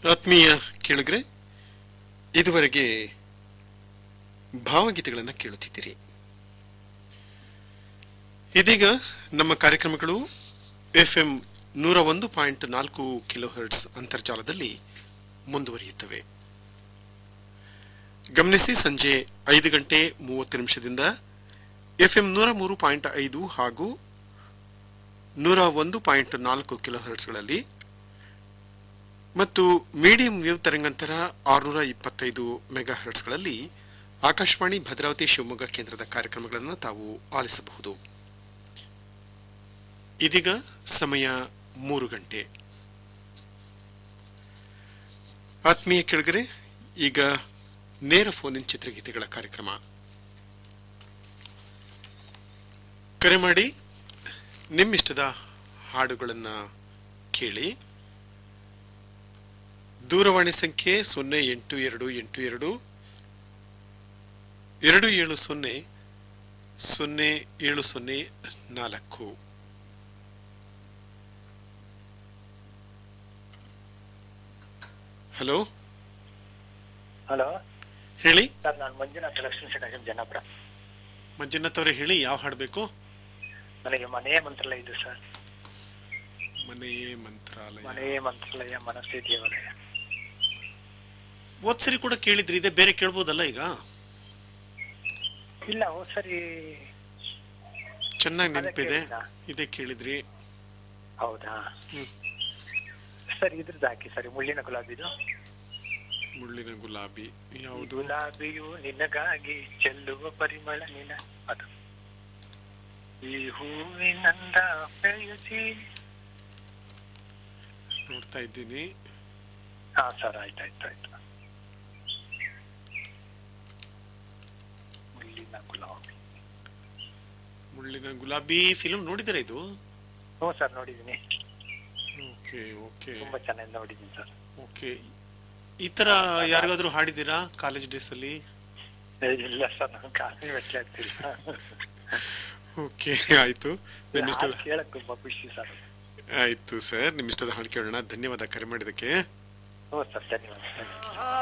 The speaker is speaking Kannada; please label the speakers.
Speaker 1: ಆತ್ಮೀಯ ಕೇಳಿದ್ರೆ ಇದುವರೆಗೆ ಭಾವಗೀತೆಗಳನ್ನು ಕೇಳುತ್ತಿದ್ದೀರಿ ಇದೀಗ ನಮ್ಮ ಕಾರ್ಯಕ್ರಮಗಳು ಎಫ್ ಎಂ ನೂರ ಒಂದು ಪಾಯಿಂಟ್ ನಾಲ್ಕು ಕಿಲೋ ಹರ್ಟ್ಸ್ ಅಂತರ್ಜಾಲದಲ್ಲಿ ಮುಂದುವರಿಯುತ್ತವೆ ಗಮನಿಸಿ ಸಂಜೆ ಐದು ಗಂಟೆ ಮೂವತ್ತು ನಿಮಿಷದಿಂದ ಎಫ್ ಎಂ ನೂರ ಮೂರು ಪಾಯಿಂಟ್ ಐದು ಹಾಗೂ ನೂರ ಒಂದು ಪಾಯಿಂಟ್ ನಾಲ್ಕು ಕಿಲೋ ಹರ್ಟ್ಸ್ಗಳಲ್ಲಿ ಮತ್ತು ಮೀಡಿಯಂ ವೇವ್ ತರಂಗಾಂತರ ಆರುನೂರ ಇಪ್ಪತ್ತೈದು ಮೆಗಾ ಹರ್ಟ್ಸ್ಗಳಲ್ಲಿ ಆಕಾಶವಾಣಿ ಭದ್ರಾವತಿ ಶಿವಮೊಗ್ಗ ಕೇಂದ್ರದ ಕಾರ್ಯಕ್ರಮಗಳನ್ನು ತಾವು ಆಲಿಸಬಹುದು ಇದೀಗ ಸಮಯ ಮೂರು ಗಂಟೆ ಆತ್ಮೀಯ ಕೆಳಗರೆ ಈಗ ನೇರ ಫೋನಿನ್ ಚಿತ್ರಗೀತೆಗಳ ಕಾರ್ಯಕ್ರಮ ಕರೆ ಮಾಡಿ ನಿಮ್ಮಿಷ್ಟದ ಹಾಡುಗಳನ್ನು ಕೇಳಿ ದೂರವಾಣಿ ಸಂಖ್ಯೆ ಸೊನ್ನೆ ಎಂಟು ಎರಡು ಎಂಟು ಎರಡು ಎರಡು ಏಳು ಸೊನ್ನೆ ಸೊನ್ನೆ ಏಳು ಸೊನ್ನೆ ನಾಲ್ಕು ಹಲೋ
Speaker 2: ಹಲೋ
Speaker 1: ಹೇಳಿ
Speaker 2: ಸರ್ ನಾನು ಮಂಜುನಾಥ್ ಲಕ್ಷ್ಮೀ ಶೆಟ್ಟಿ ಜನಪುರ
Speaker 1: ಮಂಜುನಾಥ್ ಅವರೇ ಹೇಳಿ ಯಾವ ಹಾಡು ಬೇಕು
Speaker 2: ನನಗೆ ಮನೆಯೇ ಮಂತ್ರಾಲಯ ಇದು ಸರ್
Speaker 1: ಮನೆಯೇ ಮಂತ್ರಾಲಯ
Speaker 2: ಮನೆಯೇ ಮಂತ್ರಾಲಯ ಮನಸ್ಸೇ ದೇವಾಲಯ
Speaker 1: ಹೋದ್ ಸರಿ ಕೂಡ ಕೇಳಿದ್ರಿ ಇದೆ ಬೇರೆ ಕೇಳ್ಬೋದಲ್ಲ ಈಗ
Speaker 2: ಇಲ್ಲ ಹೋದ್ ಸರಿ
Speaker 1: ಚೆನ್ನಾಗಿ
Speaker 2: ಅದೇ
Speaker 1: ನೆನಪಿದೆ
Speaker 2: ಕೇಳಿದ್ನಾ?
Speaker 1: ಇದೇ ಕೇಳಿದ್ರಿ
Speaker 2: ಹೌದಾ
Speaker 1: ಹ್ಮ್.
Speaker 2: ಸರ್ ಇದ್ರದ್ದು ಹಾಕಿ ಸರಿ ಮುಳ್ಳಿನ ಗುಲಾಬಿದು
Speaker 1: ಮುಳ್ಳಿನ ಗುಲಾಬಿ ಯಾವುದು
Speaker 2: ಗುಲಾಬಿಯು ನಿನಗಾಗಿ ಚೆಲ್ಲುವ ಪರಿಮಳ ನಿನ ಅದು ಈ ಹೂವಿನಂದ ಪ್ರೇಯಸಿ
Speaker 1: ನೋಡ್ತಾ ಇದ್ದೀನಿ
Speaker 2: ಹಾ ಸರ್ ಆಯ್ತಾಯ್ತು ಆಯ್ತು ಮುಳ್ಳಿನ ಗುಲಾಬಿ
Speaker 1: ಮುಳ್ಳಿನ ಗುಲಾಬಿ ಫಿಲ್ಮ್ ನೋಡಿದಿರ ಇದು
Speaker 2: ಹ್ಞೂ ಸರ್ ನೋಡಿದ್ದೀನಿ
Speaker 1: ಓಕೆ ಓಕೆ
Speaker 2: ತುಂಬಾ ಚೆನ್ನಾಗಿ ನೋಡಿದ್ದೀನಿ ಸರ್
Speaker 1: ಓಕೆ ಈ ತರ ಯಾರಿಗಾದ್ರೂ ಹಾಡಿದ್ದೀರಾ ಕಾಲೇಜ್ ಡೇಸ್ ಅಲ್ಲಿ
Speaker 2: ಏ, ಇಲ್ಲ ಸರ್ ನಾನು ಕಾಫಿ ಮೆಟ್ಲೆ ಆಗ್ತಿಲ್ಲ
Speaker 1: ಓಕೆ ಆಯ್ತು ನಿಮ್ಮ ಇಷ್ಟದ
Speaker 2: ಹಾಡ್ ಕೇಳಕ್ ತುಂಬಾ ಖುಷಿ ಸರ್
Speaker 1: ಆಯ್ತು ಸರ್ ನಿಮ್ಮ ಇಷ್ಟದ ಹಾಡು ಕೇಳೋಣ ಧನ್ಯವಾದ ಕರೆ ಮಾಡಿದಕ್ಕೆ
Speaker 2: ಹ್ಞೂ ಸರ್ ಧನ್ಯವಾದ